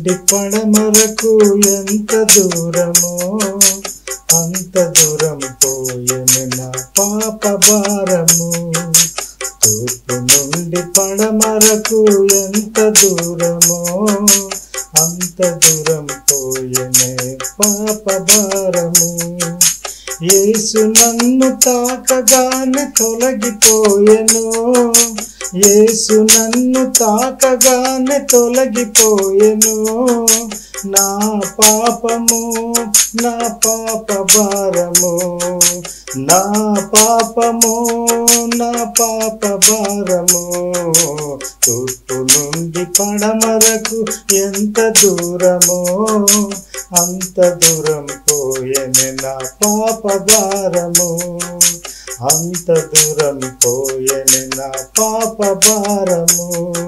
నుండి పడమరకు ఎంత దూరమో అంత దూరం పోయెను నా పాప భారము తూర్పు నుండి పడమరకు ఎంత దూరమో అంత దూరం పోయెనే పాప భారము యేసు నన్ను తాకగానే తొలగిపోయెను యేసు నన్ను తాకగానే తొలగిపోయెను నా పాపము నా పాప భారము నా పాపము నా పాప భారము తూర్పు నుండి పడమరకు ఎంత దూరమో అంత దూరం పోయెను నా పాప భారము అంత దూరం పోయెను నా పాప భారము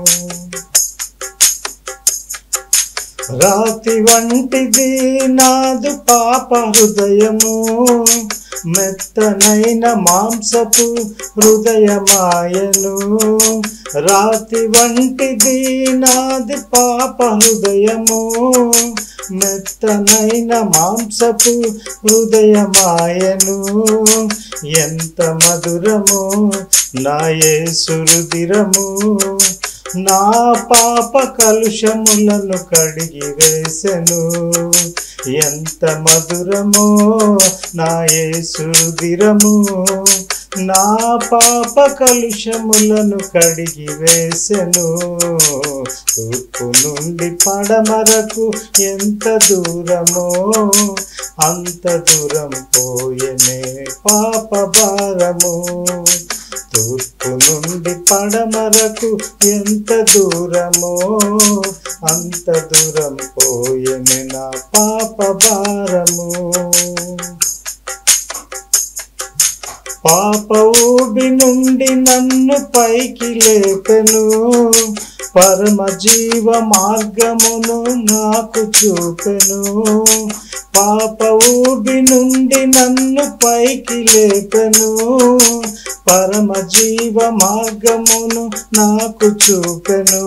రాతి వంటిది నాదు పాప హృదయము మెత్తనైన మాంసపు హృదయమాయను రాతి వంటిది నాది పాప హృదయము మెత్తనైన మాంసపు హృదయమాయను ఎంత మధురము నా యేసు రుదిరము నా పాప కలుషములను కడిగి వేసెను ఎంత మధురమో నా యేసుదిరము నా పాప కలుషములను కడిగి వేసెను తూర్పు నుండి పడమరకు ఎంత దూరమో అంత దూరం పోయెనే పాప భారము తూర్పు నుండి పడమరకు ఎంత దూరమో అంత దూరం పోయెను నా పాప భారము పాప ఊబి నుండి నన్ను పైకి లేపెను పరమ జీవ మార్గమును నాకు చూపెను పాప ఊబి నుండి నన్ను పైకి లేపెను పరమ జీవ మార్గమును నాకు చూపెను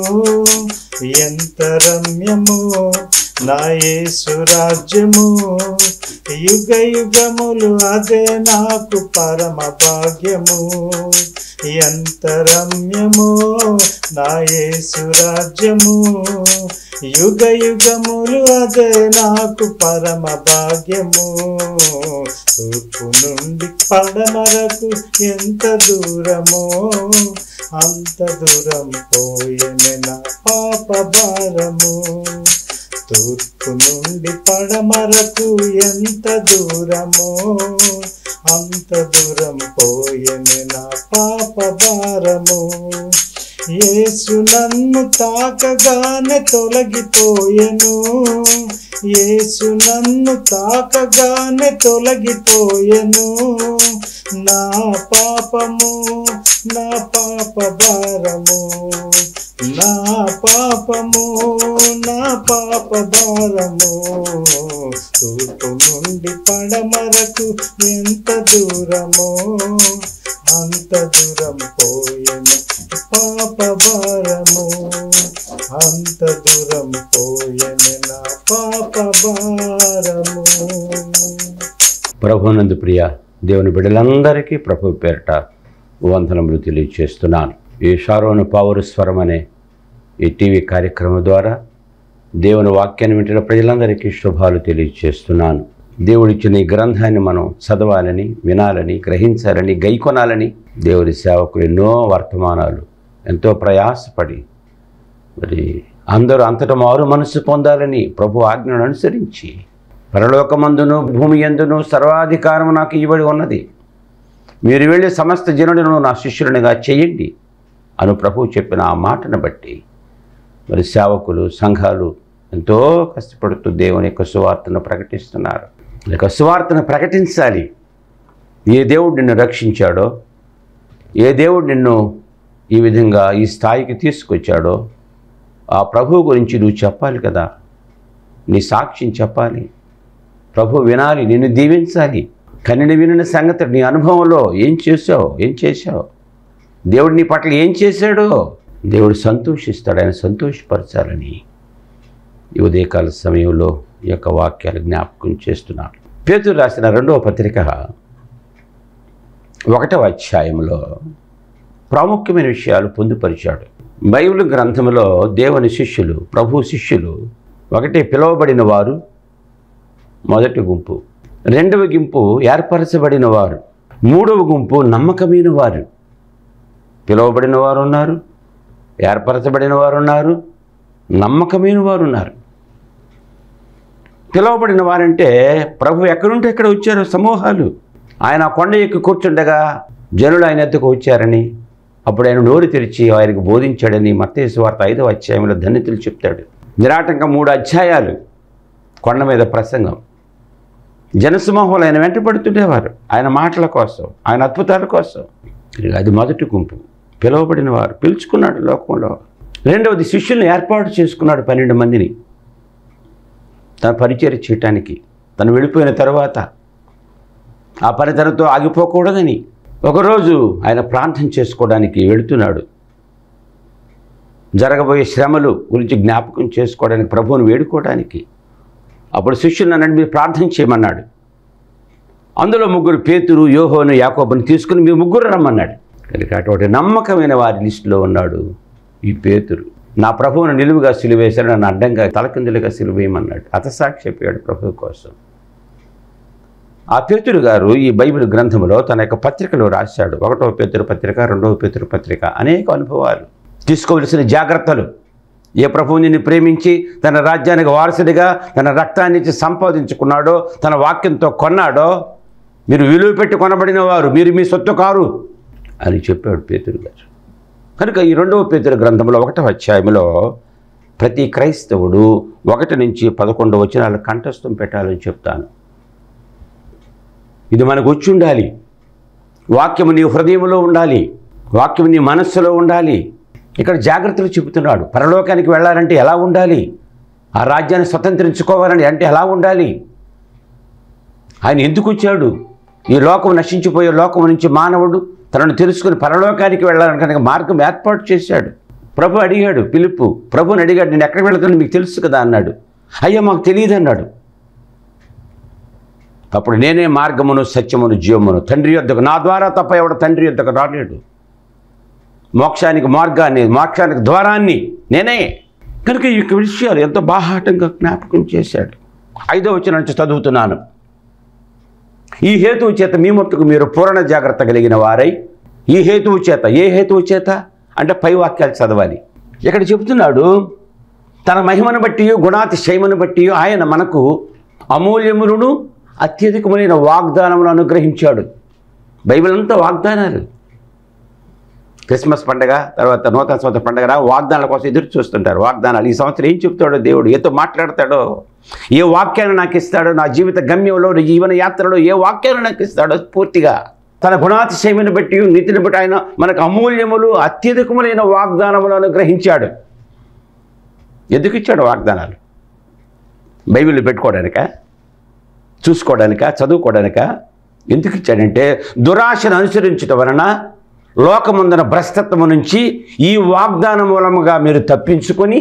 ఎంత రమ్యము నా యేసు రాజ్యము యుగ యుగములు అదే నాకు పరమ భాగ్యము ఎంత రమ్యమో నా యేసు రాజ్యము యుగ యుగములు అదే నాకు పరమ భాగ్యము తూర్పు నుండి పడమరకు ఎంత దూరమో అంత దూరం పోయెను నా పాప భారము తూర్పు నుండి పడమరకు ఎంత దూరమో అంత దూరం పోయెను నా పాప భారము యేసు నన్ను తాకగానే తొలగిపోయెను యేసు నన్ను తాకగానే తొలగిపోయెను నా పాపము నా పాప భారము నా పాపము నా పాప భారము తూర్పు నుండి పడమరకు ఎంత దూరమో అంత దూరం పోయెను పాప భారము అంత దూరం పోయెను నా పాప భారము ప్రభునందు ప్రియ దేవుని బిడ్డలందరికీ ప్రభు పేరట వందనములు తెలియజేస్తున్నాను ఈ షారోను పౌరు స్వరం అనే ఈ టీవీ కార్యక్రమం ద్వారా దేవుని వాక్యాన్ని వింటున్న ప్రజలందరికీ శుభాలు తెలియజేస్తున్నాను దేవుడిచ్చిన ఈ గ్రంథాన్ని మనం చదవాలని వినాలని గ్రహించాలని గైకొనాలని దేవుడి సేవకులు ఎన్నో వర్తమానాలు ఎంతో ప్రయాసపడి మరి అందరూ అంతట మారు మనసు పొందాలని ప్రభు ఆజ్ఞను అనుసరించి పరలోకమందును భూమి ఎందును సర్వాధికారము నాకు ఇవ్వడి ఉన్నది మీరు వెళ్ళి సమస్త జనులను నా శిష్యులనిగా చేయండి అను ప్రభు చెప్పిన ఆ మాటను బట్టి మరి సేవకులు సంఘాలు ఎంతో కష్టపడుతూ దేవుని యొక్క సువార్తను ప్రకటిస్తున్నారు ఈ యొక్క సువార్తను ప్రకటించాలి ఏ దేవుడు నిన్ను రక్షించాడో ఏ దేవుడు నిన్ను ఈ విధంగా ఈ స్థాయికి తీసుకొచ్చాడో ఆ ప్రభు గురించి నువ్వు చెప్పాలి కదా నీ సాక్ష్యం చెప్పాలి ప్రభు వినాలి నిన్ను దీవించాలి కనిని వినిన సంగతి నీ అనుభవంలో ఏం చేసావు ఏం చేశావు దేవుడు నీ పట్ల ఏం చేశాడో దేవుడు సంతోషిస్తాడు ఆయన సంతోషపరచాలని ఈ ఉదయకాల సమయంలో ఈ యొక్క వాక్యాలు జ్ఞాపకం చేస్తున్నాను పేతురు రాసిన రెండవ పత్రిక ఒకటవ అధ్యాయంలో ప్రాముఖ్యమైన విషయాలు పొందుపరిచాడు బైబిల్ గ్రంథంలో దేవుని శిష్యులు ప్రభు శిష్యులు ఒకటి పిలువబడిన వారు మొదటి గుంపు రెండవ గుంపు ఏర్పరచబడిన వారు మూడవ గుంపు నమ్మకమైన వారు పిలువబడిన వారు ఉన్నారు ఏర్పరచబడిన వారు ఉన్నారు నమ్మకమైన వారు ఉన్నారు పిలువబడిన వారంటే ప్రభు ఎక్కడుంటే ఎక్కడ వచ్చారు సమూహాలు ఆయన ఆ కొండ ఎక్కి కూర్చుండగా జనులు ఆయన ఎద్దుకు వచ్చారని అప్పుడు ఆయన నోరు తెరిచి ఆయనకు బోధించాడని మత్తేసు వార్త ఐదవ అధ్యాయంలో ధన్యతలు చెప్తాడు నిరాటంగా మూడు అధ్యాయాలు కొండ మీద ప్రసంగం జనసమూహాలు ఆయన వెంటబడుతుండేవారు ఆయన మాటల కోసం ఆయన అద్భుతాల కోసం ఇక అది మొదటి గుంపు పిలువబడిన వారు పిలుచుకున్నాడు లోకంలో రెండవది శిష్యుల్ని ఏర్పాటు చేసుకున్నాడు పన్నెండు మందిని తన పరిచయం చేయటానికి తను వెళ్ళిపోయిన తర్వాత ఆ పని తనతో ఆగిపోకూడదని ఒకరోజు ఆయన ప్రార్థన చేసుకోవడానికి వెళుతున్నాడు జరగబోయే శ్రమలు గురించి జ్ఞాపకం చేసుకోవడానికి ప్రభువుని వేడుకోవడానికి అప్పుడు శిష్యులు నన్ను మీరు ప్రార్థన చేయమన్నాడు అందులో ముగ్గురు పేతురు యోహోను యాకోబుని తీసుకుని మీ ముగ్గురు రమ్మన్నాడు కనుక అటువంటి నమ్మకమైన వారి లిస్టులో ఉన్నాడు ఈ పేతురు నా ప్రభువును నిలువుగా సిలువేశాడు నన్ను అడ్డంగా తలకిందులుగా సిలువేయమన్నాడు అతసాక్షి చెప్పాడు ప్రభు కోసం ఆ పేతురు గారు ఈ బైబిల్ గ్రంథంలో తన యొక్క పత్రికలో రాశాడు ఒకటవ పేతురు పత్రిక రెండవ పేతురు పత్రిక అనేక అనుభవాలు తీసుకోవలసిన జాగ్రత్తలు ఏ ప్రభువు నిన్ను ప్రేమించి తన రాజ్యానికి వారసుడిగా తన రక్తాన్ని ఇచ్చి సంపాదించుకున్నాడో తన వాక్యంతో కొన్నాడో మీరు విలువ పెట్టి కొనబడిన వారు మీరు మీ సొత్తు కారు అని చెప్పాడు పేతురు గారు కనుక ఈ రెండవ పేతురు గ్రంథంలో ఒకటవ అధ్యాయంలో ప్రతి క్రైస్తవుడు ఒకటి నుంచి పదకొండు వచనాలు కంఠస్థం పెట్టాలని చెప్తాను ఇది మనకు వచ్చి ఉండాలి వాక్యము నీ హృదయంలో ఉండాలి వాక్యము నీ మనస్సులో ఉండాలి ఇక్కడ జాగ్రత్తలు చెబుతున్నాడు పరలోకానికి వెళ్ళాలంటే ఎలా ఉండాలి ఆ రాజ్యాన్ని స్వతంత్రించుకోవాలని అంటే ఎలా ఉండాలి ఆయన ఎందుకు వచ్చాడు ఈ లోకం నశించిపోయే లోకం నుంచి మానవుడు తనను తెలుసుకుని పరలోకానికి వెళ్ళాలని కనుక మార్గం ఏర్పాటు చేశాడు ప్రభు అడిగాడు పిలుపు ప్రభుని అడిగాడు నేను ఎక్కడికి వెళ్తాను మీకు తెలుసు కదా అన్నాడు అయ్యా మాకు తెలియదు అన్నాడు అప్పుడు నేనే మార్గమును సత్యమును జీవమును తండ్రి యొద్దకు నా ద్వారా తప్ప ఎవడ తండ్రి యొద్దకు రాలేడు మోక్షానికి మార్గాన్ని మోక్షానికి ద్వారాన్ని నేనే కనుక ఈ యొక్క విషయాలు ఎంతో బాహాటంగా జ్ఞాపకం చేశాడు ఐదో వచ్చిన నుంచి చదువుతున్నాను ఈ హేతువు చేత మీ మట్టుకు మీరు పూర్ణ జాగ్రత్త కలిగిన వారై ఈ హేతువు చేత ఏ హేతువు చేత అంటే పై వాక్యాలు చదవాలి ఇక్కడ చెబుతున్నాడు తన మహిమను బట్టి గుణాతిశయమును బట్టి ఆయన మనకు అమూల్యములను అత్యధికమైన వాగ్దానమును అనుగ్రహించాడు బైబిల్ అంతా వాగ్దానాలు క్రిస్మస్ పండగ తర్వాత నూతన సంవత్సర పండగ రా వాగ్దానాల కోసం ఎదురు చూస్తుంటారు వాగ్దానాలు ఈ సంవత్సరం ఏం చెప్తాడో దేవుడు ఏతో మాట్లాడతాడో ఏ వాక్యాన్ని నాకు ఇస్తాడో నా జీవిత గమ్యంలో నా జీవన యాత్రలో ఏ వాక్యాన్ని నాకు ఇస్తాడో పూర్తిగా తన గుణాతిశయమును బట్టి నీతిని బట్టి ఆయన మనకు అమూల్యములు అత్యధికములైన వాగ్దానములు అనుగ్రహించాడు ఎందుకు ఇచ్చాడు వాగ్దానాలు బైబిల్ పెట్టుకోవడానిక చూసుకోవడానిక చదువుకోవడానిక ఎందుకు ఇచ్చాడంటే దురాశను అనుసరించడం వలన లోకముందన భ్రష్టత్వము నుంచి ఈ వాగ్దానం మూలముగా మీరు తప్పించుకొని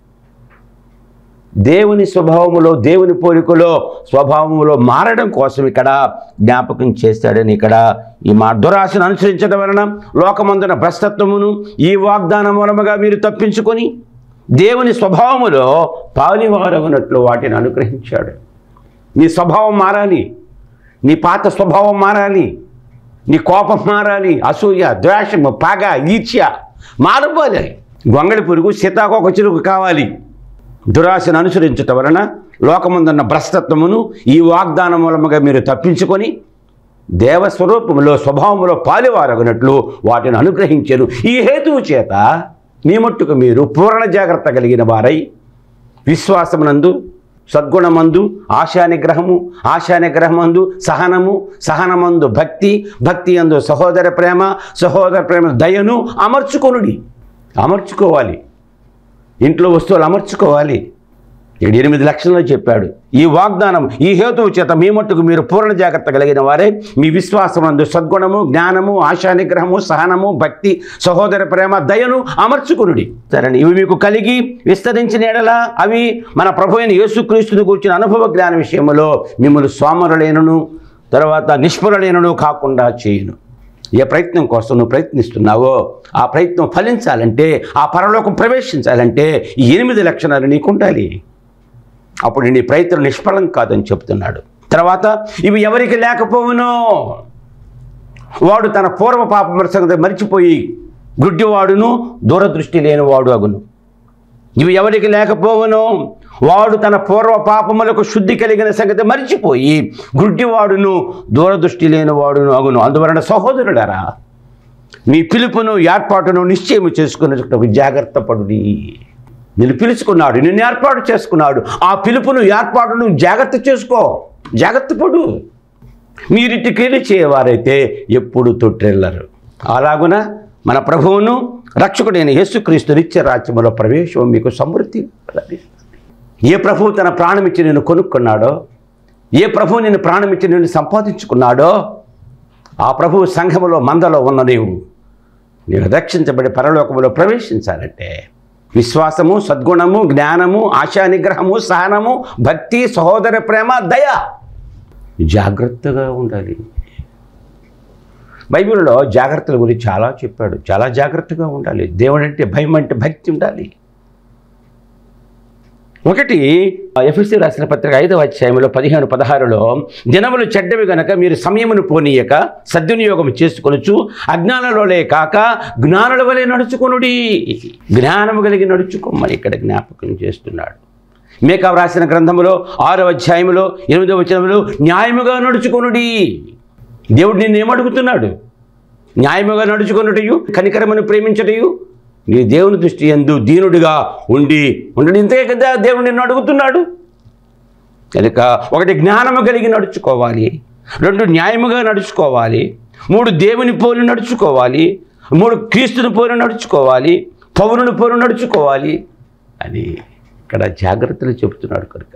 దేవుని స్వభావములో దేవుని పోలికలో స్వభావములో మారడం కోసం ఇక్కడ జ్ఞాపకం చేస్తాడని ఇక్కడ ఈ మా దురాశను అనుసరించడం వలన లోకమందున భ్రష్టత్వమును ఈ వాగ్దానం మూలముగా మీరు తప్పించుకొని దేవుని స్వభావములో పాలివారవునట్లు వాటిని అనుగ్రహించాడు నీ స్వభావం మారాలి నీ పాత స్వభావం మారాలి నీ కోపం మారాలి అసూయ ద్వేషము పగ ఈర్ష్య మారిపోలే గొంగళి పురుగు సీతాకోక చిరుకు కావాలి దురాశను అనుసరించటం వలన లోకముందున్న భ్రష్టత్వమును ఈ వాగ్దానం మూలముగా మీరు తప్పించుకొని దేవస్వరూపములో స్వభావములో పాలివారగినట్లు వాటిని అనుగ్రహించారు ఈ హేతువు చేత మీ మట్టుకు మీరు పూర్ణ జాగ్రత్త కలిగిన వారై విశ్వాసమునందు సద్గుణమందు ఆశానిగ్రహము ఆశానిగ్రహమందు సహనము సహనమందు భక్తి భక్తి అందు సహోదర ప్రేమ సహోదర ప్రేమ దయను అమర్చుకొనుడి అమర్చుకోవాలి ఇంట్లో వస్తువులు అమర్చుకోవాలి ఇక్కడ ఎనిమిది లక్షల్లో చెప్పాడు ఈ వాగ్దానం ఈ హేతువు చేత మీ మట్టుకు మీరు పూర్ణ జాగ్రత్త కలిగిన వారే మీ విశ్వాసమందు సద్గుణము జ్ఞానము ఆశా నిగ్రహము సహనము భక్తి సహోదర ప్రేమ దయను అమర్చుకునుడి సరే ఇవి మీకు కలిగి విస్తరించిన ఎడల అవి మన ప్రభు అయిన యేసుక్రీస్తుని కూర్చున్న అనుభవ జ్ఞాన విషయంలో మిమ్మల్ని సోమరులైనను తర్వాత నిష్ఫురులైనను కాకుండా చేయును ఏ ప్రయత్నం కోసం నువ్వు ప్రయత్నిస్తున్నావో ఆ ప్రయత్నం ఫలించాలంటే ఆ పరలోకం ప్రవేశించాలంటే ఈ ఎనిమిది లక్షణాలు నీకు ఉండాలి అప్పుడు నీ ప్రయత్నం నిష్ఫలం కాదని చెప్తున్నాడు తర్వాత ఇవి ఎవరికి లేకపోవునో వాడు తన పూర్వ పాప సంగతి మరిచిపోయి గుడ్డివాడును దూరదృష్టి లేనివాడు అగును ఇవి ఎవరికి లేకపోవునో వాడు తన పూర్వ పాపములకు శుద్ధి కలిగిన సంగతి మరిచిపోయి గుడ్డివాడును దూరదృష్టి లేనివాడును అగును అందువలన సహోదరుడారా మీ పిలుపును ఏర్పాటును నిశ్చయం చేసుకున్నట్టు జాగ్రత్త పడుడి నిన్ను పిలుచుకున్నాడు నిన్ను ఏర్పాటు చేసుకున్నాడు ఆ పిలుపును ఏర్పాటును జాగ్రత్త చేసుకో జాగ్రత్త పడు మీరిటి క్రియలు చేయవారైతే ఎప్పుడు తొట్టిల్లరు అలాగున మన ప్రభువును రక్షకుడైన యేసుక్రీస్తు నిత్య రాజ్యములో ప్రవేశం మీకు సమృద్ధి లభిస్తుంది ఏ ప్రభువు తన ప్రాణమిచ్చి నిన్ను కొనుక్కున్నాడో ఏ ప్రభువు నిన్ను ప్రాణమిచ్చి నిన్ను సంపాదించుకున్నాడో ఆ ప్రభువు సంఘములో మందలో ఉన్న నీవు నీవు రక్షించబడి పరలోకములో ప్రవేశించాలంటే విశ్వాసము సద్గుణము జ్ఞానము ఆశా నిగ్రహము సహనము భక్తి సహోదర ప్రేమ దయ జాగ్రత్తగా ఉండాలి బైబిల్లో జాగ్రత్తల గురించి చాలా చెప్పాడు చాలా జాగ్రత్తగా ఉండాలి దేవుడు అంటే భయం అంటే భక్తి ఉండాలి ఒకటి ఎఫ్ఎస్సి రాసిన పత్రిక ఐదవ అధ్యాయంలో పదిహేను పదహారులో దినములు చెడ్డవి గనక మీరు సమయమును పోనీయక సద్వినియోగం చేసుకొనొచ్చు అజ్ఞానంలోనే కాక జ్ఞానుల వలె నడుచుకొనుడి జ్ఞానము కలిగి నడుచుకోమని ఇక్కడ జ్ఞాపకం చేస్తున్నాడు మేకా రాసిన గ్రంథములో ఆరవ అధ్యాయములో ఎనిమిదవ వచనములో న్యాయముగా నడుచుకొనుడి దేవుడు నిన్ను ఏమడుగుతున్నాడు న్యాయముగా నడుచుకొనుటయు కనికరమును ప్రేమించటయు నీ దేవుని దృష్టి ఎందు దీనుడిగా ఉండి ఉండడు ఇంతే కదా దేవుడు నిన్ను అడుగుతున్నాడు కనుక ఒకటి జ్ఞానము కలిగి నడుచుకోవాలి రెండు న్యాయముగా నడుచుకోవాలి మూడు దేవుని పోలి నడుచుకోవాలి మూడు క్రీస్తుని పోలి నడుచుకోవాలి పౌరుని పోలి నడుచుకోవాలి అని ఇక్కడ జాగ్రత్తలు చెబుతున్నాడు కనుక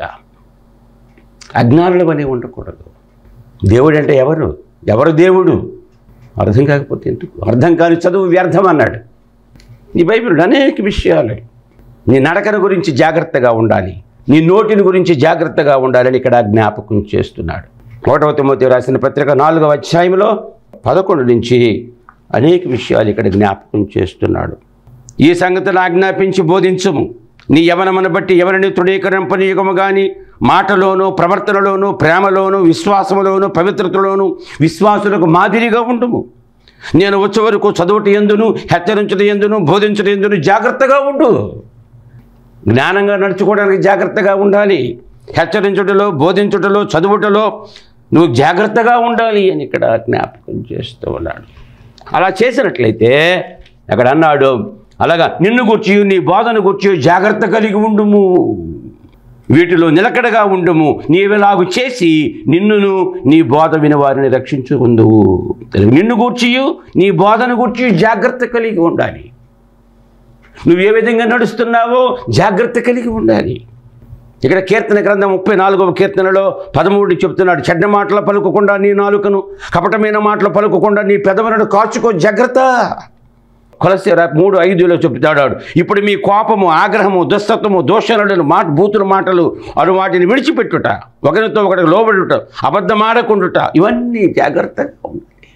అజ్ఞానులు అని ఉండకూడదు దేవుడు అంటే ఎవరు ఎవరు దేవుడు అర్థం కాకపోతే ఎందుకు అర్థం కాని చదువు వ్యర్థం అన్నాడు ఈ బైబిల్ అనేక విషయాలు నీ నడకన గురించి జాగ్రత్తగా ఉండాలి నీ నోటిని గురించి జాగ్రత్తగా ఉండాలని ఇక్కడ జ్ఞాపకం చేస్తున్నాడు ఒకటవ తిమ్మతి రాసిన పత్రిక నాలుగవ అధ్యాయంలో పదకొండు నుంచి అనేక విషయాలు ఇక్కడ జ్ఞాపకం చేస్తున్నాడు ఈ సంగతిని ఆజ్ఞాపించి బోధించము నీ యవనమును బట్టి ఎవరిని తృణీకరింపనీయకము కానీ మాటలోను ప్రవర్తనలోను ప్రేమలోను విశ్వాసములోను పవిత్రతలోను విశ్వాసులకు మాదిరిగా ఉండుము నేను వచ్చే వరకు చదువుట ఎందును హెచ్చరించుట ఎందును బోధించుట ఎందును జాగ్రత్తగా ఉండు జ్ఞానంగా నడుచుకోవడానికి జాగ్రత్తగా ఉండాలి హెచ్చరించుటలో బోధించుటలో చదువుటలో నువ్వు జాగ్రత్తగా ఉండాలి అని ఇక్కడ జ్ఞాపకం చేస్తూ ఉన్నాడు అలా చేసినట్లయితే అక్కడ అన్నాడు అలాగా నిన్ను గుర్చి నీ బోధన గుర్చి జాగ్రత్త కలిగి ఉండుము వీటిలో నిలకడగా ఉండుము నీవెలాగు చేసి నిన్నును నీ బోధ విని వారిని రక్షించుకుందువు నిన్ను గూర్చియు నీ బోధన గూర్చి జాగ్రత్త కలిగి ఉండాలి నువ్వు ఏ విధంగా నడుస్తున్నావో జాగ్రత్త కలిగి ఉండాలి ఇక్కడ కీర్తన గ్రంథం ముప్పై నాలుగవ కీర్తనలో పదమూడు చెప్తున్నాడు చెడ్డ మాటలు పలుకకుండా నీ నాలుకను కపటమైన మాటలు పలుకకుండా నీ పెదవులను కాచుకో జాగ్రత్త కొలసీర మూడు ఐదులో చెప్తాడు ఇప్పుడు మీ కోపము ఆగ్రహము దుస్తత్వము దోషణలను మాట బూతుల మాటలు అను వాటిని విడిచిపెట్టుట ఒకరితో ఒకటి లోబడుట అబద్ధమాడకుండుట ఇవన్నీ జాగ్రత్తగా ఉండాలి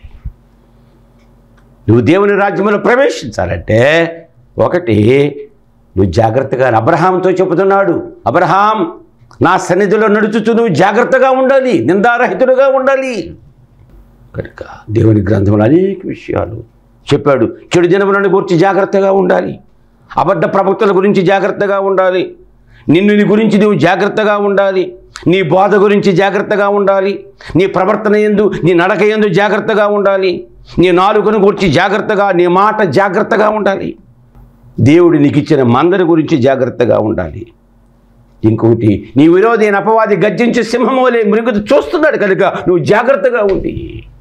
నువ్వు దేవుని రాజ్యంలో ప్రవేశించాలంటే ఒకటి నువ్వు జాగ్రత్తగా అబ్రహాంతో చెబుతున్నాడు అబ్రహాం నా సన్నిధిలో నడుచుచు నువ్వు జాగ్రత్తగా ఉండాలి నిందారహితుడుగా ఉండాలి కనుక దేవుని గ్రంథంలో అనేక విషయాలు చెప్పాడు చెడు దినములను గురించి జాగ్రత్తగా ఉండాలి అబద్ధ ప్రవక్తల గురించి జాగ్రత్తగా ఉండాలి నిన్ను నీ గురించి నువ్వు జాగ్రత్తగా ఉండాలి నీ బోధ గురించి జాగ్రత్తగా ఉండాలి నీ ప్రవర్తన ఎందు నీ నడక ఎందు జాగ్రత్తగా ఉండాలి నీ నాలుకను గురించి జాగ్రత్తగా నీ మాట జాగ్రత్తగా ఉండాలి దేవుడు నీకు ఇచ్చిన మందరి గురించి జాగ్రత్తగా ఉండాలి ఇంకొకటి నీ విరోధి అయిన అపవాది గర్జించే సింహమోలే మృగత చూస్తున్నాడు కనుక నువ్వు జాగ్రత్తగా ఉండి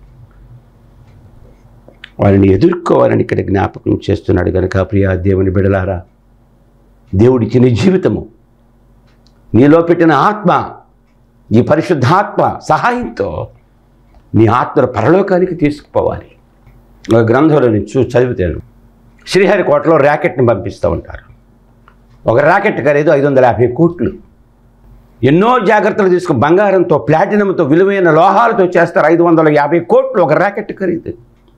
వారిని ఎదుర్కోవాలని ఇక్కడ జ్ఞాపకం చేస్తున్నాడు కనుక ప్రియా దేవుని బిడలారా దేవుడిచ్చిన జీవితము నీలో పెట్టిన ఆత్మ ఈ పరిశుద్ధాత్మ సహాయంతో నీ ఆత్మను పరలోకానికి తీసుకుపోవాలి ఒక గ్రంథంలో నేను చూ చదివితాను శ్రీహరికోటలో ర్యాకెట్ని పంపిస్తూ ఉంటారు ఒక ర్యాకెట్ ఖరీదు ఐదు వందల యాభై కోట్లు ఎన్నో జాగ్రత్తలు తీసుకు బంగారంతో ప్లాటినంతో విలువైన లోహాలతో చేస్తారు ఐదు వందల యాభై కోట్లు ఒక ర్యాకెట్ ఖరీదు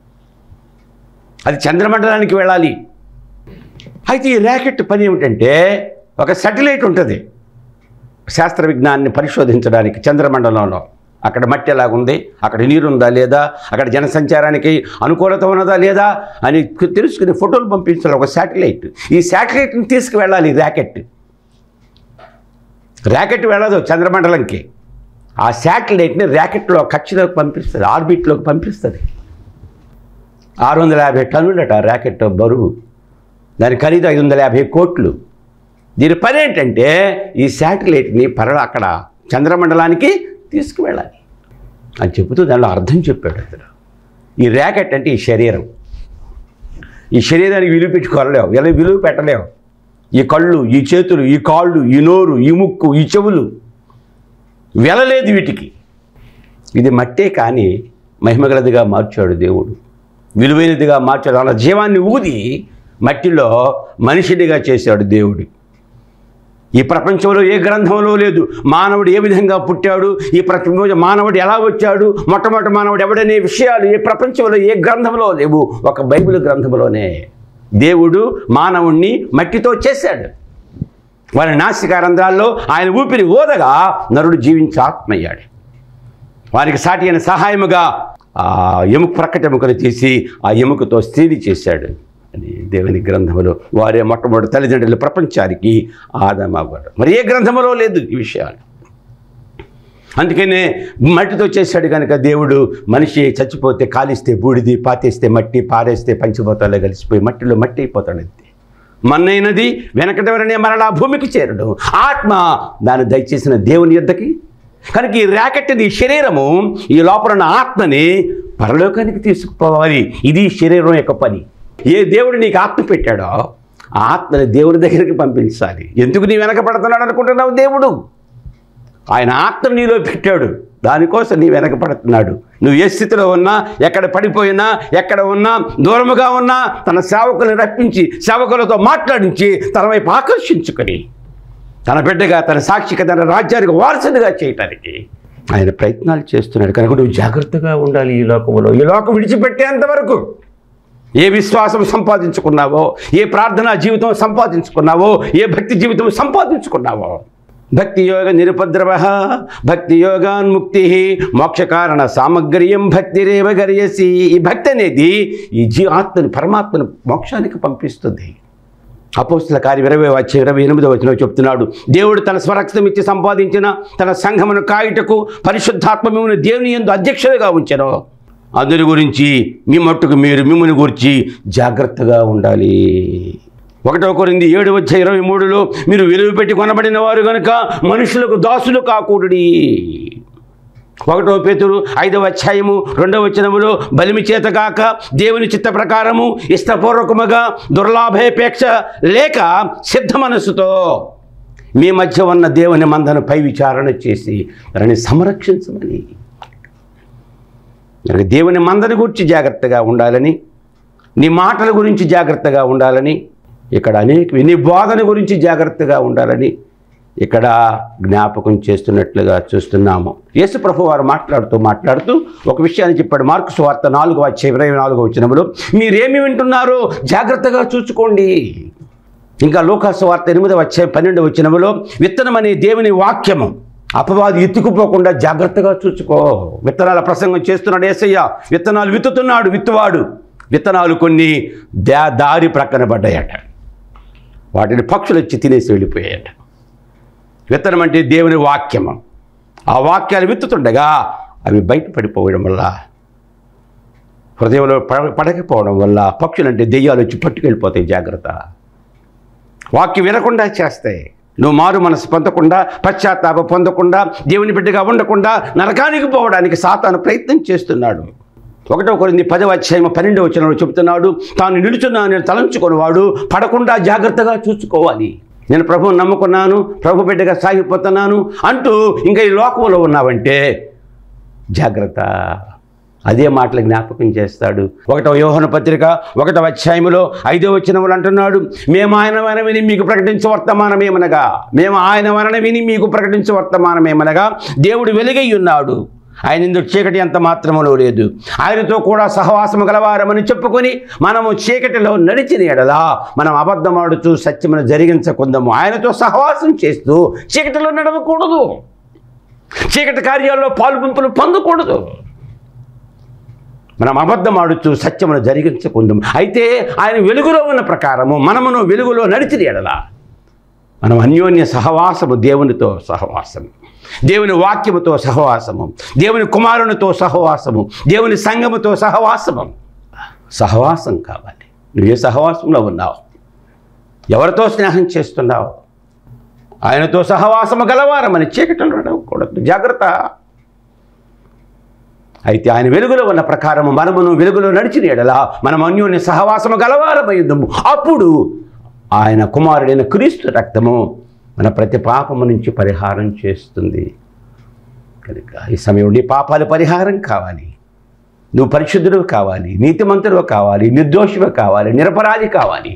అది చంద్రమండలానికి వెళ్ళాలి అయితే ఈ ర్యాకెట్ పని ఏమిటంటే ఒక శాటిలైట్ ఉంటుంది శాస్త్ర విజ్ఞానాన్ని పరిశోధించడానికి చంద్రమండలంలో అక్కడ మట్టి ఎలాగుంది అక్కడ నీరుందా లేదా అక్కడ జనసంచారానికి అనుకూలత ఉన్నదా లేదా అని తెలుసుకుని ఫోటోలు పంపించాలి ఒక శాటిలైట్ ఈ శాటిలైట్ని తీసుకువెళ్ళాలి ర్యాకెట్ ర్యాకెట్ వెళ్ళదు చంద్రమండలంకి ఆ శాటిలైట్ని ర్యాకెట్లో కక్షలోకి పంపిస్తుంది ఆర్బిట్లోకి పంపిస్తుంది ఆరు వందల యాభై టన్నులట ఆ ర్యాకెట్ బరువు దాని ఖరీదు ఐదు వందల యాభై కోట్లు దీని పని ఏంటంటే ఈ శాటిలైట్ని పర అక్కడ చంద్రమండలానికి తీసుకువెళ్ళాలి అని చెబుతూ దానిలో అర్థం చెప్పాడు అతను ఈ ర్యాకెట్ అంటే ఈ శరీరం ఈ శరీరానికి విలువ పెట్టుకోలేవు ఎలా విలువ పెట్టలేవు ఈ కళ్ళు ఈ చేతులు ఈ కాళ్ళు ఈ నోరు ఈ ముక్కు ఈ చెవులు వెలలేదు వీటికి ఇది మట్టే కానీ మహిమగలదిగా మార్చాడు దేవుడు విలువైనదిగా మార్చాడు అలా జీవాన్ని ఊది మట్టిలో మనిషినిగా చేశాడు దేవుడు ఈ ప్రపంచంలో ఏ గ్రంథంలో లేదు మానవుడు ఏ విధంగా పుట్టాడు ఈ ప్రపంచంలో మానవుడు ఎలా వచ్చాడు మొట్టమొదటి మానవుడు ఎవడనే విషయాలు ఏ ప్రపంచంలో ఏ గ్రంథంలో లేవు ఒక బైబిల్ గ్రంథంలోనే దేవుడు మానవుణ్ణి మట్టితో చేశాడు వారి నాసిక రంధ్రాల్లో ఆయన ఊపిరి ఓదగా నరుడు జీవించి ఆత్మయ్యాడు వారికి సాటి అయిన సహాయముగా ఆ ఎముక ప్రక్కట ఎముకను తీసి ఆ ఎముకతో స్త్రీని చేశాడు అని దేవుని గ్రంథములో వారే మొట్టమొదటి తల్లిదండ్రులు ప్రపంచానికి ఆదమవ్వడు మరి ఏ గ్రంథములో లేదు ఈ విషయాలు అందుకనే మట్టితో చేశాడు కనుక దేవుడు మనిషి చచ్చిపోతే కాలిస్తే బూడిది పాతేస్తే మట్టి పారేస్తే పంచిపోతాలో కలిసిపోయి మట్టిలో మట్టి అయిపోతాడు అంతే మన్నైనది వెనకటవరనే మరలా భూమికి చేరడు ఆత్మ దాన్ని దయచేసిన దేవుని యొద్దకి కనుక ఈ ర్యాకెట్ ఈ శరీరము ఈ లోపల ఉన్న ఆత్మని పరలోకానికి తీసుకుపోవాలి ఇది శరీరం యొక్క పని ఏ దేవుడు నీకు ఆత్మ పెట్టాడో ఆ ఆత్మని దేవుని దగ్గరికి పంపించాలి ఎందుకు నీ వెనకపడుతున్నాడు అనుకుంటున్నావు దేవుడు ఆయన ఆత్మ నీలో పెట్టాడు దానికోసం నీ వెనకపడుతున్నాడు నువ్వు ఏ స్థితిలో ఉన్నా ఎక్కడ పడిపోయినా ఎక్కడ ఉన్నా దూరముగా ఉన్నా తన సేవకులను రప్పించి సేవకులతో మాట్లాడించి తన వైపు ఆకర్షించుకొని తన బిడ్డగా తన సాక్షిగా తన రాజ్యానికి వారసునిగా చేయటానికి ఆయన ప్రయత్నాలు చేస్తున్నాడు కనుక నువ్వు జాగ్రత్తగా ఉండాలి ఈ లోకంలో ఈ లోకం విడిచిపెట్టేంత వరకు ఏ విశ్వాసం సంపాదించుకున్నావో ఏ ప్రార్థనా జీవితం సంపాదించుకున్నావో ఏ భక్తి జీవితం సంపాదించుకున్నావో భక్తి యోగ నిరుపద్రవ భక్తి యోగాన్ముక్తి మోక్షకారణ సామగ్ర్యం భక్తిరేవ గర్యసి ఈ భక్తి అనేది ఈ జీ ఆత్మని పరమాత్మను మోక్షానికి పంపిస్తుంది అపోస్తుల కార్యం ఇరవై వచ్చే ఇరవై ఎనిమిదో వచ్చిన చెప్తున్నాడు దేవుడు తన స్వరక్షణం ఇచ్చి సంపాదించిన తన సంఘమును కాయుటకు పరిశుద్ధాత్మ మిమ్మల్ని దేవుని ఎందు అధ్యక్షులుగా ఉంచారు అందరి గురించి మీ మట్టుకు మీరు మిమ్మల్ని గురించి జాగ్రత్తగా ఉండాలి ఒకటో కొరింది ఏడు వచ్చే ఇరవై మూడులో మీరు విలువ పెట్టి కొనబడిన వారు కనుక మనుషులకు దాసులు కాకూడడి ఒకటో పేతురు ఐదవ అధ్యాయము రెండవ వచనములో బలిమి చేత కాక దేవుని చిత్త ప్రకారము ఇష్టపూర్వకముగా దుర్లాభాపేక్ష లేక సిద్ధ మనసుతో మీ మధ్య ఉన్న దేవుని మందను పై విచారణ చేసి దానిని సంరక్షించమని కనుక దేవుని మందని గురించి జాగ్రత్తగా ఉండాలని నీ మాటల గురించి జాగ్రత్తగా ఉండాలని ఇక్కడ అనేక నీ బోధన గురించి జాగ్రత్తగా ఉండాలని ఇక్కడ జ్ఞాపకం చేస్తున్నట్లుగా చూస్తున్నాము యేసు ప్రభు వారు మాట్లాడుతూ మాట్లాడుతూ ఒక విషయాన్ని చెప్పాడు మార్కు సువార్త నాలుగు వచ్చే ఇరవై నాలుగో వచ్చినప్పుడు మీరేమి వింటున్నారో జాగ్రత్తగా చూసుకోండి ఇంకా లోకాసు వార్త ఎనిమిది వచ్చే పన్నెండు వచ్చినములో విత్తనం అనే దేవుని వాక్యము అపవాది ఎత్తుకుపోకుండా జాగ్రత్తగా చూసుకో విత్తనాల ప్రసంగం చేస్తున్నాడు ఏసయ్య విత్తనాలు విత్తుతున్నాడు విత్తువాడు విత్తనాలు కొన్ని దా దారి ప్రక్కన పడ్డాయట వాటిని పక్షులు వచ్చి తినేసి వెళ్ళిపోయాయట విత్తనం అంటే దేవుని వాక్యము ఆ వాక్యాలు విత్తుతుండగా అవి బయట పడిపోవడం వల్ల హృదయంలో పడ పడకపోవడం వల్ల పక్షులు అంటే దెయ్యాలు వచ్చి పట్టుకెళ్ళిపోతాయి జాగ్రత్త వాక్యం వినకుండా చేస్తాయి నువ్వు మారు మనసు పొందకుండా పశ్చాత్తాప పొందకుండా దేవుని బిడ్డగా ఉండకుండా నరకానికి పోవడానికి సాతాను ప్రయత్నం చేస్తున్నాడు ఒకటో కొరింది పదవ అధ్యాయం పన్నెండవ వచనంలో చెబుతున్నాడు తాను నిలుచున్నా నేను తలంచుకునేవాడు పడకుండా జాగ్రత్తగా చూసుకోవాలి నేను ప్రభువుని నమ్ముకున్నాను ప్రభు బిడ్డగా సాగిపోతున్నాను అంటూ ఇంకా ఈ లోకంలో ఉన్నావంటే జాగ్రత్త అదే మాటలు జ్ఞాపకం చేస్తాడు ఒకటవ యోహన పత్రిక ఒకటవ అధ్యాయములో ఐదో వచ్చినములు అంటున్నాడు మేము ఆయన వలన విని మీకు ప్రకటించే వర్తమానమేమనగా మేము ఆయన వలన విని మీకు ప్రకటించే వర్తమానమేమనగా దేవుడు వెలుగై ఉన్నాడు ఆయన ఇందుకు చీకటి ఎంత మాత్రములో లేదు ఆయనతో కూడా సహవాసము గలవారమని చెప్పుకొని మనము చీకటిలో నడిచిన ఎడలా మనం అబద్ధమాడుతూ సత్యమును జరిగించకుందాము ఆయనతో సహవాసం చేస్తూ చీకటిలో నడవకూడదు చీకటి కార్యాల్లో పాలుపంపులు పొందకూడదు మనం అబద్ధం ఆడుతూ సత్యమును జరిగించకుందాం అయితే ఆయన వెలుగులో ఉన్న ప్రకారము మనమును వెలుగులో నడిచిన ఎడల మనం అన్యోన్య సహవాసము దేవునితో సహవాసము దేవుని వాక్యముతో సహవాసము దేవుని కుమారునితో సహవాసము దేవుని సంఘముతో సహవాసము సహవాసం కావాలి నువ్వు ఏ సహవాసంలో ఉన్నావు ఎవరితో స్నేహం చేస్తున్నావు ఆయనతో సహవాసము గలవారమని చీకటిలో నడవకూడదు జాగ్రత్త అయితే ఆయన వెలుగులో ఉన్న ప్రకారము మనమును వెలుగులో నడిచిన ఎడల మనం అన్యోన్య సహవాసము గలవారమైందము అప్పుడు ఆయన కుమారుడైన క్రీస్తు రక్తము మన ప్రతి పాపము నుంచి పరిహారం చేస్తుంది కనుక ఈ సమయంలో నీ పాపాలు పరిహారం కావాలి నువ్వు పరిశుద్ధుడు కావాలి నీతిమంతుడు కావాలి నిర్దోషివి కావాలి నిరపరాధి కావాలి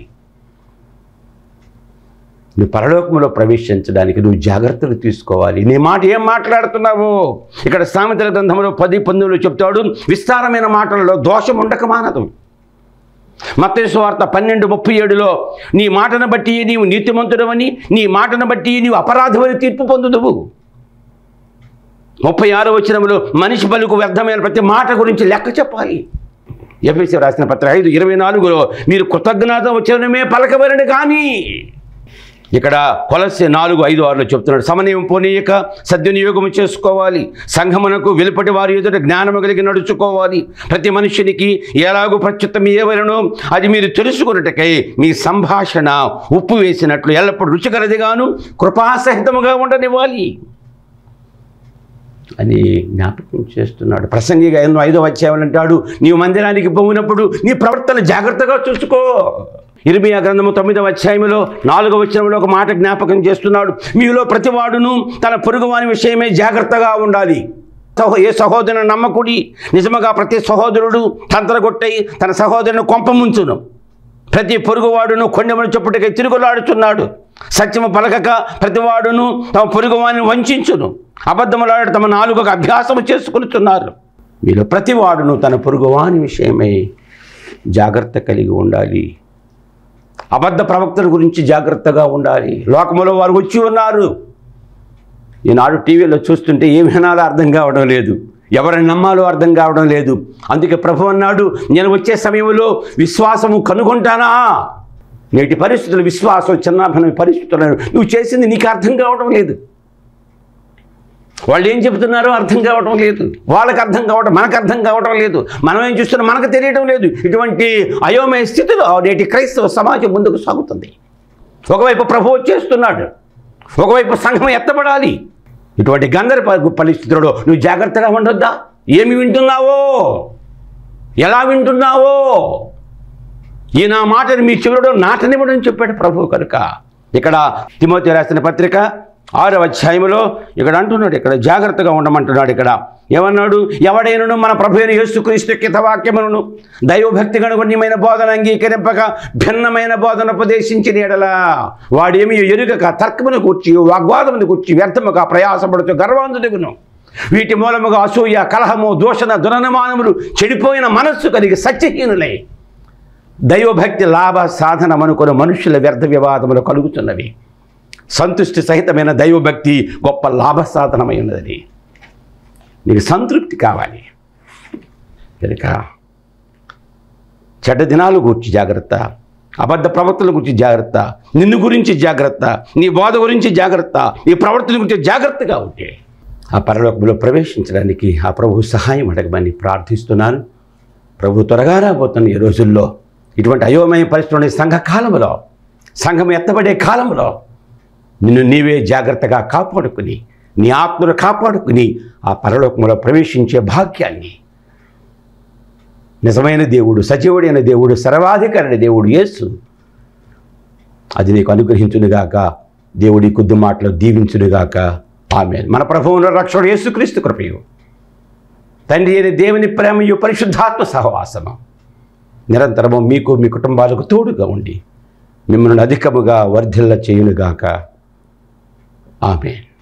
నువ్వు పరలోకంలో ప్రవేశించడానికి నువ్వు జాగ్రత్తలు తీసుకోవాలి నీ మాట ఏం మాట్లాడుతున్నావు ఇక్కడ సామెతల గ్రంథంలో పది పంతొమ్మిదిలో చెప్తాడు విస్తారమైన మాటలలో దోషం ఉండక మానదు మత్తయి వార్త పన్నెండు ముప్పై ఏడులో నీ మాటను బట్టి నీవు నీతిమంతుడవని నీ మాటను బట్టి నీవు అపరాధమని తీర్పు పొందుదువు ముప్పై ఆరో వచనంలో మనిషి పలుకు వ్యర్థమైన ప్రతి మాట గురించి లెక్క చెప్పాలి ఎఫ్ఎస్సి రాసిన పత్ర ఐదు ఇరవై నాలుగులో మీరు కృతజ్ఞత వచనమే పలకబడిన కానీ ఇక్కడ కొలసి నాలుగు ఐదు ఆరులో చెప్తున్నాడు సమన్వయం పోనీయక సద్వినియోగం చేసుకోవాలి సంఘమునకు వెలుపటి వారి ఎదుట జ్ఞానము కలిగి నడుచుకోవాలి ప్రతి మనుషునికి ఎలాగో ప్రత్యుత్తం ఏవలనో అది మీరు తెలుసుకున్నట్టుకై మీ సంభాషణ ఉప్పు వేసినట్లు ఎల్లప్పుడూ రుచికరదిగాను కృపాసహితముగా ఉండనివ్వాలి అని జ్ఞాపకం చేస్తున్నాడు ప్రసంగిగా ఎన్నో ఐదో అధ్యాయం అంటాడు నీవు మందిరానికి పోయినప్పుడు నీ ప్రవర్తన జాగ్రత్తగా చూసుకో ఇరిమియా గ్రంథము తొమ్మిదవ అధ్యాయంలో నాలుగవ వచనంలో ఒక మాట జ్ఞాపకం చేస్తున్నాడు మీలో ప్రతివాడును తన పొరుగువాని విషయమే జాగ్రత్తగా ఉండాలి సహో ఏ సహోదరుని నమ్మకుడి నిజముగా ప్రతి సహోదరుడు తంత్రగొట్టై తన సహోదరుని కొంపముంచును ప్రతి పొరుగువాడును కొండెమును చెప్పుటకై తిరుగులాడుచున్నాడు సత్యము పలకక ప్రతివాడును తమ పొరుగువాని వంచును అబద్ధములాడు తమ నాలుగొక అభ్యాసము చేసుకునిచున్నారు మీలో ప్రతివాడును తన పొరుగువాని విషయమై జాగ్రత్త కలిగి ఉండాలి అబద్ధ ప్రవక్తల గురించి జాగ్రత్తగా ఉండాలి లోకములో వారు వచ్చి ఉన్నారు ఈనాడు టీవీలో చూస్తుంటే ఏం వినాలో అర్థం కావడం లేదు ఎవరిని నమ్మాలో అర్థం కావడం లేదు అందుకే ప్రభు అన్నాడు నేను వచ్చే సమయంలో విశ్వాసము కనుగొంటానా నేటి పరిస్థితులు విశ్వాసం చిన్నాభన పరిస్థితులు నువ్వు చేసింది నీకు అర్థం కావడం లేదు వాళ్ళు ఏం చెబుతున్నారో అర్థం కావటం లేదు వాళ్ళకి అర్థం కావటం మనకు అర్థం కావటం లేదు మనం ఏం చూస్తున్నాం మనకు తెలియటం లేదు ఇటువంటి అయోమయ స్థితిలో నేటి క్రైస్తవ సమాజం ముందుకు సాగుతుంది ఒకవైపు ప్రభు వచ్చేస్తున్నాడు ఒకవైపు సంఘం ఎత్తబడాలి ఇటువంటి గందర పరిస్థితులలో నువ్వు జాగ్రత్తగా ఉండొద్దా ఏమి వింటున్నావో ఎలా వింటున్నావో ఈ నా మాటని మీ చెవులలో నాటనివ్వడం చెప్పాడు ప్రభు కనుక ఇక్కడ తిమోతి రాసిన పత్రిక ఆరో అధ్యాయంలో ఇక్కడ అంటున్నాడు ఇక్కడ జాగ్రత్తగా ఉండమంటున్నాడు ఇక్కడ ఏమన్నాడు ఎవడైనను మన ప్రభు అయిన యేసుక్రీస్తు కిత వాక్యములను దైవభక్తి గణగణ్యమైన బోధన అంగీకరింపక భిన్నమైన బోధన ఉపదేశించిన ఎడలా వాడేమి ఎరుగక తర్కమును కూర్చి వాగ్వాదమును కూర్చి వ్యర్థముగా ప్రయాసపడుతూ గర్వాంధుడుగును వీటి మూలముగా అసూయ కలహము దూషణ దురనుమానములు చెడిపోయిన మనస్సు కలిగి సత్యహీనులై దైవభక్తి లాభ సాధనం అనుకున్న మనుషుల వ్యర్థ వివాదములు కలుగుతున్నవి సంతుష్టి సహితమైన దైవభక్తి గొప్ప లాభ సాధనమై ఉన్నది నీకు సంతృప్తి కావాలి కనుక చెడ్డ దినాలు గురించి జాగ్రత్త అబద్ధ ప్రవర్తన గురించి జాగ్రత్త నిన్ను గురించి జాగ్రత్త నీ బోధ గురించి జాగ్రత్త నీ ప్రవర్తన గురించి జాగ్రత్తగా ఉంటే ఆ పరలోకంలో ప్రవేశించడానికి ఆ ప్రభు సహాయం అడగమని ప్రార్థిస్తున్నాను ప్రభు త్వరగా రాబోతున్న ఈ రోజుల్లో ఇటువంటి అయోమయ పరిస్థితులు సంఘ కాలంలో సంఘం ఎత్తబడే కాలంలో నిన్ను నీవే జాగ్రత్తగా కాపాడుకుని నీ ఆత్మను కాపాడుకుని ఆ పరలోకంలో ప్రవేశించే భాగ్యాన్ని నిజమైన దేవుడు సజీవుడైన దేవుడు సర్వాధికారైన దేవుడు యేసు అది నీకు అనుగ్రహించునుగాక దేవుడి కొద్ది మాటలు దీవించునుగాక ఆమె మన ప్రభువును రక్షకుడు యేసుక్రీస్తు కృపయు తండ్రి అయిన దేవుని ప్రేమయు పరిశుద్ధాత్మ సహవాసము నిరంతరము మీకు మీ కుటుంబాలకు తోడుగా ఉండి మిమ్మల్ని అధికముగా వర్ధిల్ల చేయునుగాక ఆమెన్